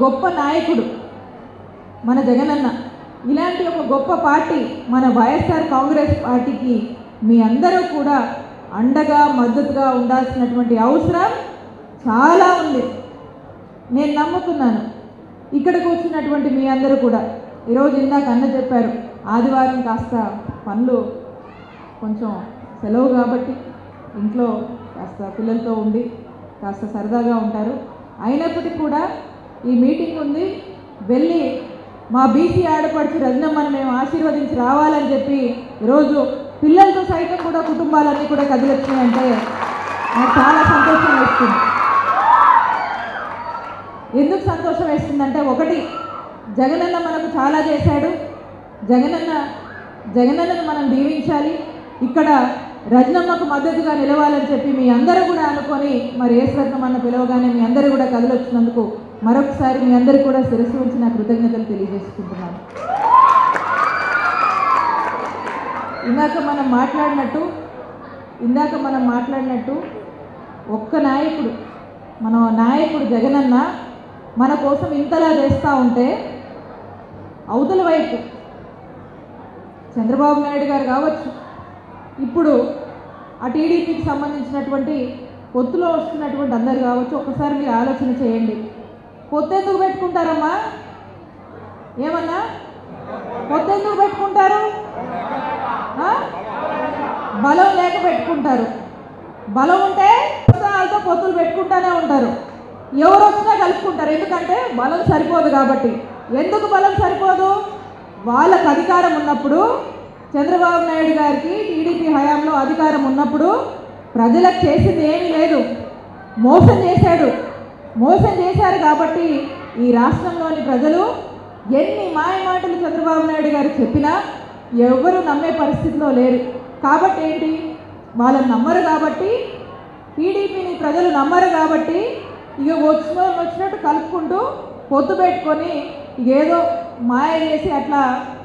గొప్ప నాయకుడు మన జగనన్న ఇలాంటి ఒక గొప్ప పార్టీ మన వైఎస్ఆర్ కాంగ్రెస్ పార్టీకి మీ అందరూ కూడా అండగా మద్దతుగా ఉండాల్సినటువంటి అవసరం చాలా ఉంది నేను నమ్ముతున్నాను ఇక్కడికి వచ్చినటువంటి మీ అందరూ కూడా ఈరోజు ఇందాక అన్న చెప్పారు ఆదివారం కాస్త పనులు కొంచెం సెలవు కాబట్టి ఇంట్లో కాస్త పిల్లలతో ఉండి కాస్త సరదాగా ఉంటారు అయినప్పటికీ కూడా ఈ మీటింగ్ ఉంది వెళ్ళి మా బీసీ ఆడపడుచు రజనమ్మని మేము ఆశీర్వదించి రావాలని చెప్పి ఈరోజు పిల్లలతో సైతం కూడా కుటుంబాలన్నీ కూడా కదిలొచ్చినాయంటే నాకు చాలా సంతోషం వేస్తుంది ఎందుకు సంతోషం వేస్తుందంటే ఒకటి జగనన్న మనకు చాలా చేశాడు జగనన్న జగనన్నను మనం దీవించాలి ఇక్కడ రజనమ్మకు మద్దతుగా నిలవాలని చెప్పి మీ అందరూ కూడా అనుకొని మరి ఏశ్వరత్నం అన్న పిలవగానే మీ అందరూ కూడా కదిలొచ్చినందుకు మరొకసారి మీ అందరూ కూడా శిరస్సు ఉంచి నా కృతజ్ఞతలు తెలియజేసుకుంటున్నాను ఇందాక మనం మాట్లాడినట్టు ఇందాక మనం మాట్లాడినట్టు ఒక్క నాయకుడు మన నాయకుడు జగనన్న మన కోసం ఇంతలా చేస్తూ ఉంటే అవతల వైపు చంద్రబాబు నాయుడు గారు కావచ్చు ఇప్పుడు ఆ టీడీపీకి సంబంధించినటువంటి పొత్తులో వస్తున్నటువంటి అందరు కావచ్చు ఒకసారి మీరు ఆలోచన చేయండి పొత్తు ఎందుకు పెట్టుకుంటారమ్మా ఏమన్నా పొత్తు ఎందుకు పెట్టుకుంటారు ఆ? బలం లేక పెట్టుకుంటారు బలం ఉంటే వాళ్ళతో పొత్తులు పెట్టుకుంటానే ఉంటారు ఎవరు వచ్చినా కలుపుకుంటారు ఎందుకంటే బలం సరిపోదు కాబట్టి ఎందుకు బలం సరిపోదు వాళ్ళకు అధికారం ఉన్నప్పుడు చంద్రబాబు నాయుడు గారికి టీడీపీ హయాంలో అధికారం ఉన్నప్పుడు ప్రజలకు చేసింది ఏమీ లేదు మోసం చేశాడు మోసం చేశారు కాబట్టి ఈ రాష్ట్రంలోని ప్రజలు ఎన్ని మాయ మాటలు చంద్రబాబు నాయుడు గారు చెప్పినా ఎవరు నమ్మే పరిస్థితిలో లేరు కాబట్టి ఏంటి వాళ్ళని నమ్మరు కాబట్టి టీడీపీని ప్రజలు నమ్మరు కాబట్టి ఇక వచ్చిన వాళ్ళు వచ్చినట్టు కలుపుకుంటూ పొత్తు పెట్టుకొని ఇక ఏదో మాయ చేసి అట్లా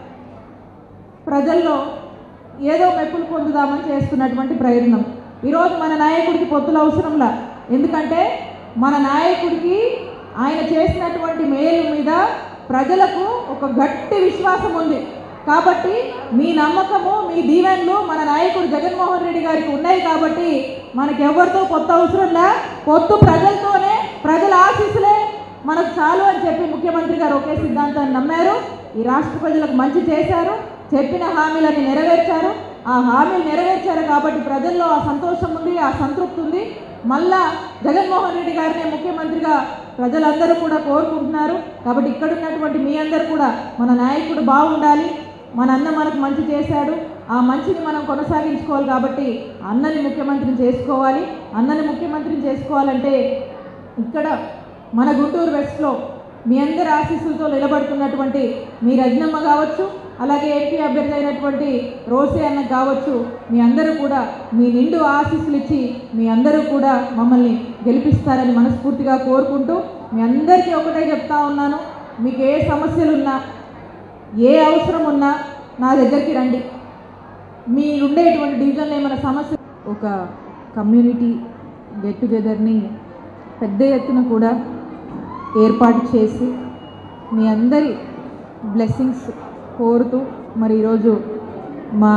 ప్రజల్లో ఏదో మెప్పులు పొందుదామని చేస్తున్నటువంటి ప్రయత్నం ఈరోజు మన నాయకుడికి పొత్తులు అవసరంలా ఎందుకంటే మన నాయకుడికి ఆయన చేసినటువంటి మేలు మీద ప్రజలకు ఒక గట్టి విశ్వాసం ఉంది కాబట్టి మీ నమ్మకము మీ దీవెనలు మన నాయకుడు జగన్మోహన్ రెడ్డి గారికి ఉన్నాయి కాబట్టి మనకి ఎవరితో పొత్తు అవసరంలా పొత్తు ప్రజలతోనే ప్రజల ఆశీస్సులే మనకు చాలు అని చెప్పి ముఖ్యమంత్రి గారు ఒకే సిద్ధాంతాన్ని నమ్మారు ఈ రాష్ట్ర ప్రజలకు మంచి చేశారు చెప్పిన హామీలను నెరవేర్చారు ఆ హామీలు నెరవేర్చారు కాబట్టి ప్రజల్లో ఆ సంతోషం ఉంది ఆ సంతృప్తి ఉంది మళ్ళా జగన్మోహన్ రెడ్డి గారిని ముఖ్యమంత్రిగా ప్రజలందరూ కూడా కోరుకుంటున్నారు కాబట్టి ఇక్కడ ఉన్నటువంటి మీ అందరూ కూడా మన నాయకుడు బాగుండాలి మన అన్న మనకు మంచి చేశాడు ఆ మంచిని మనం కొనసాగించుకోవాలి కాబట్టి అన్నని ముఖ్యమంత్రిని చేసుకోవాలి అన్నని ముఖ్యమంత్రిని చేసుకోవాలంటే ఇక్కడ మన గుంటూరు వెస్ట్లో మీ అందరి ఆశీస్సులతో నిలబడుతున్నటువంటి మీ రజనమ్మ కావచ్చు అలాగే ఎంపీ అభ్యర్థి అయినటువంటి రోసే అన్న కావచ్చు మీ అందరూ కూడా మీ నిండు ఆశీస్సులు ఇచ్చి మీ అందరూ కూడా మమ్మల్ని గెలిపిస్తారని మనస్ఫూర్తిగా కోరుకుంటూ మీ అందరికీ ఒకటే చెప్తా ఉన్నాను మీకు ఏ సమస్యలు ఉన్నా ఏ అవసరం ఉన్నా నా దగ్గరికి రండి మీ ఉండేటువంటి డివిజన్లో ఏమైనా సమస్య ఒక కమ్యూనిటీ గెట్ టుగెదర్ని పెద్ద ఎత్తున కూడా ఏర్పాటు చేసి మీ అందరి బ్లెస్సింగ్స్ కోరుతూ మరి ఈరోజు మా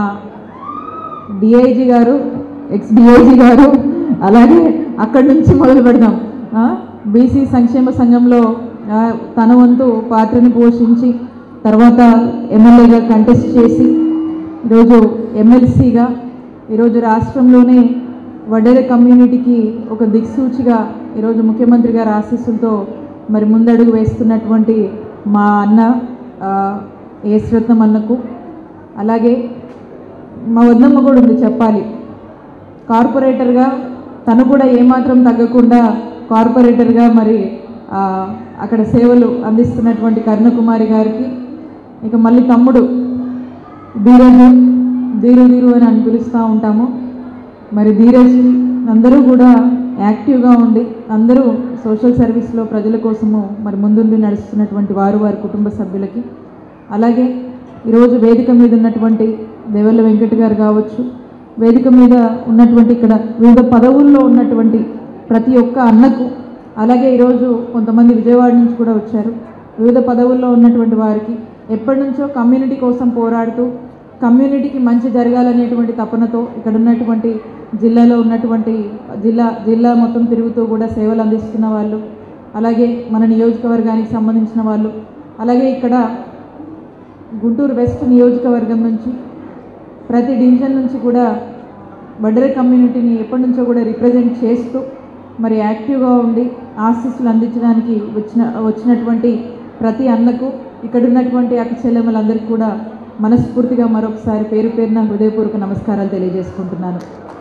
డిఐజీ గారు ఎక్స్ డిఐజీ గారు అలాగే అక్కడి నుంచి మొదలు పెడదాం బీసీ సంక్షేమ సంఘంలో ఆ, తన వంతు పాత్రని పోషించి తర్వాత ఎమ్మెల్యేగా కంటెస్ట్ చేసి ఈరోజు ఎమ్మెల్సీగా ఈరోజు రాష్ట్రంలోనే వడ్డేర కమ్యూనిటీకి ఒక దిక్సూచిగా ఈరోజు ముఖ్యమంత్రి గారి ఆశీస్సులతో మరి ముందడుగు వేస్తున్నటువంటి మా అన్న ఆ, ఏశ్వరత్నం అన్నకు అలాగే మా వద్దమ్మ కూడా ఉంది చెప్పాలి కార్పొరేటర్గా తను కూడా ఏమాత్రం తగ్గకుండా కార్పొరేటర్గా మరి ఆ, అక్కడ సేవలు అందిస్తున్నటువంటి కరుణకుమారి గారికి ఇక మళ్ళీ తమ్ముడు ధీరజ్ ధీరు ధీరు అని అని పిలుస్తూ ఉంటాము మరి ధీరజ్ అందరూ కూడా యాక్టివ్గా ఉండి అందరూ సోషల్ సర్వీస్లో ప్రజల కోసము మరి ముందుండి నడుస్తున్నటువంటి వారు వారి కుటుంబ సభ్యులకి అలాగే ఈరోజు వేదిక మీద ఉన్నటువంటి దేవల్ల వెంకట గారు కావచ్చు వేదిక మీద ఉన్నటువంటి ఇక్కడ వివిధ పదవుల్లో ఉన్నటువంటి ప్రతి ఒక్క అన్నకు అలాగే ఈరోజు కొంతమంది విజయవాడ నుంచి కూడా వచ్చారు వివిధ పదవుల్లో ఉన్నటువంటి వారికి ఎప్పటి నుంచో కమ్యూనిటీ కోసం పోరాడుతూ కమ్యూనిటీకి మంచి జరగాలనేటువంటి తపనతో ఇక్కడ ఉన్నటువంటి జిల్లాలో ఉన్నటువంటి జిల్లా జిల్లా మొత్తం తిరుగుతూ కూడా సేవలు అందిస్తున్న వాళ్ళు అలాగే మన నియోజకవర్గానికి సంబంధించిన వాళ్ళు అలాగే ఇక్కడ గుంటూరు వెస్ట్ నియోజకవర్గం నుంచి ప్రతి డివిజన్ నుంచి కూడా వడ్డెర కమ్యూనిటీని ఎప్పటి నుంచో కూడా రిప్రజెంట్ చేస్తూ మరి యాక్టివ్గా ఉండి ఆశీస్సులు అందించడానికి వచ్చిన వచ్చినటువంటి ప్రతి అన్నకు ఇక్కడ ఉన్నటువంటి అక్క చెల్లెమ్మలందరికీ కూడా మనస్ఫూర్తిగా మరొకసారి పేరు పేరున హృదయపూర్వక నమస్కారాలు తెలియజేసుకుంటున్నాను